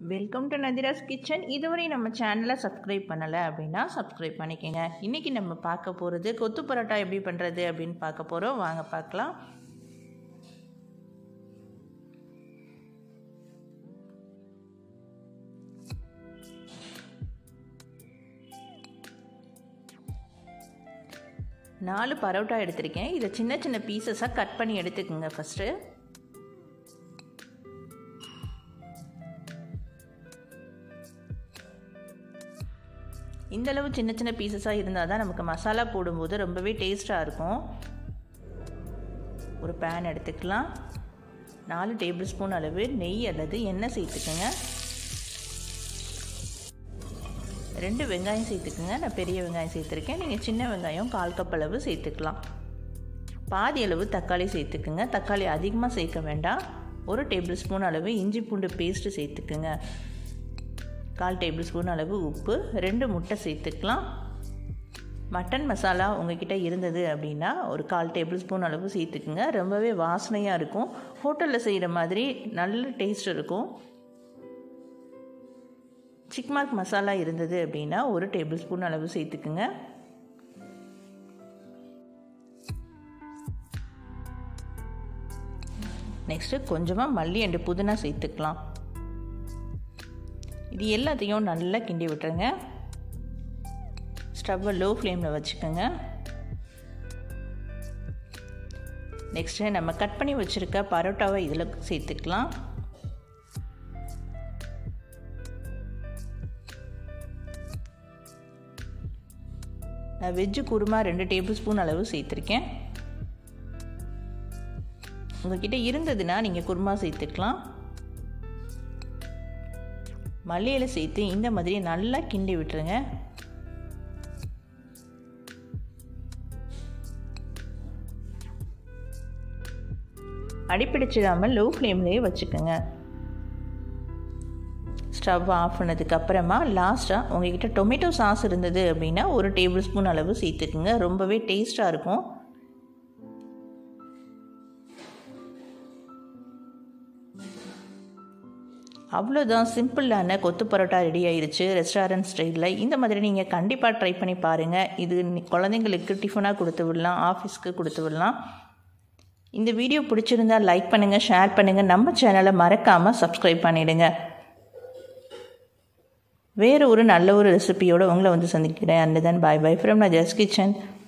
welcome to நதிராஸ் kitchen இதுவரை நம்ம சேனலை சப்ஸ்கிரைப் பண்ணலை அப்படின்னா சப்ஸ்கிரைப் பண்ணிக்கோங்க இன்றைக்கி நம்ம பார்க்க போகிறது கொத்து பரோட்டா எப்படி பண்ணுறது அப்படின்னு பார்க்க போகிறோம் வாங்க பார்க்கலாம் நாலு பரோட்டா எடுத்திருக்கேன் இதை சின்ன சின்ன பீசஸாக கட் பண்ணி எடுத்துக்கோங்க ஃபஸ்ட்டு இந்தளவு சின்ன சின்ன பீசஸாக இருந்தால் தான் நமக்கு மசாலா போடும்போது ரொம்பவே டேஸ்ட்டாக இருக்கும் ஒரு பேன் எடுத்துக்கலாம் நாலு டேபிள் ஸ்பூன் அளவு நெய் அல்லது எண்ணெய் சேர்த்துக்கோங்க ரெண்டு வெங்காயம் சேர்த்துக்குங்க நான் பெரிய வெங்காயம் சேர்த்துருக்கேன் நீங்கள் சின்ன வெங்காயம் கால் கப் அளவு சேர்த்துக்கலாம் பாதி அளவு தக்காளி சேர்த்துக்குங்க தக்காளி அதிகமாக சேர்க்க வேண்டாம் ஒரு டேபிள் ஸ்பூன் அளவு இஞ்சி பூண்டு பேஸ்ட்டு சேர்த்துக்குங்க கால் டேபிள் ஸ்பூன் அளவு உப்பு ரெண்டு முட்டை சேர்த்துக்கலாம் மட்டன் மசாலா உங்ககிட்ட இருந்தது அப்படின்னா ஒரு கால் டேபிள் ஸ்பூன் அளவு சேர்த்துக்குங்க ரொம்பவே வாசனையாக இருக்கும் ஹோட்டலில் செய்கிற மாதிரி நல்ல டேஸ்ட் இருக்கும் சிக்மார்க் மசாலா இருந்தது அப்படின்னா ஒரு டேபிள் ஸ்பூன் அளவு சேர்த்துக்குங்க நெக்ஸ்ட்டு கொஞ்சமாக மல்லி அண்டு புதினா சேர்த்துக்கலாம் இது எல்லாத்தையும் நல்லா கிண்டி விட்டுருங்க ஸ்டவ்வை லோ ஃப்ளேமில் வச்சுக்கோங்க நெக்ஸ்ட்டு நம்ம கட் பண்ணி வச்சுருக்க பரோட்டாவை இதில் சேர்த்துக்கலாம் நான் வெஜ்ஜு குருமா ரெண்டு டேபிள் ஸ்பூன் அளவு சேர்த்துருக்கேன் உங்ககிட்ட இருந்ததுன்னா நீங்கள் குருமா சேர்த்துக்கலாம் மல்லியில் சேர்த்து இந்த மாதிரி நல்லா கிண்டி விட்டுருங்க அடிப்பிடிச்சிடாமல் லோ ஃப்ளேம்லேயே வச்சுக்கோங்க ஸ்டவ் ஆஃப் பண்ணதுக்கு அப்புறமா லாஸ்ட்டாக உங்ககிட்ட டொமேட்டோ சாஸ் இருந்தது அப்படின்னா ஒரு டேபிள் ஸ்பூன் அளவு சேர்த்துக்குங்க ரொம்பவே டேஸ்ட்டாக இருக்கும் அவ்வளோதான் சிம்பிளான கொத்து பரோட்டா ரெடி ஆயிடுச்சு ரெஸ்டாரண்ட் ஸ்டைலில் இந்த மாதிரி நீங்கள் கண்டிப்பாக ட்ரை பண்ணி பாருங்கள் இது குழந்தைங்களுக்கு டிஃபனாக கொடுத்து விடலாம் ஆஃபீஸ்க்கு கொடுத்து விடலாம் இந்த வீடியோ பிடிச்சிருந்தால் லைக் பண்ணுங்கள் ஷேர் பண்ணுங்கள் நம்ம சேனலை மறக்காமல் சப்ஸ்கிரைப் பண்ணிவிடுங்க வேறு ஒரு நல்ல ஒரு ரெசிபியோடு உங்களை வந்து சந்திக்கிறேன் and then bye bye from நான் ஜஸ்ட் கிச்சன்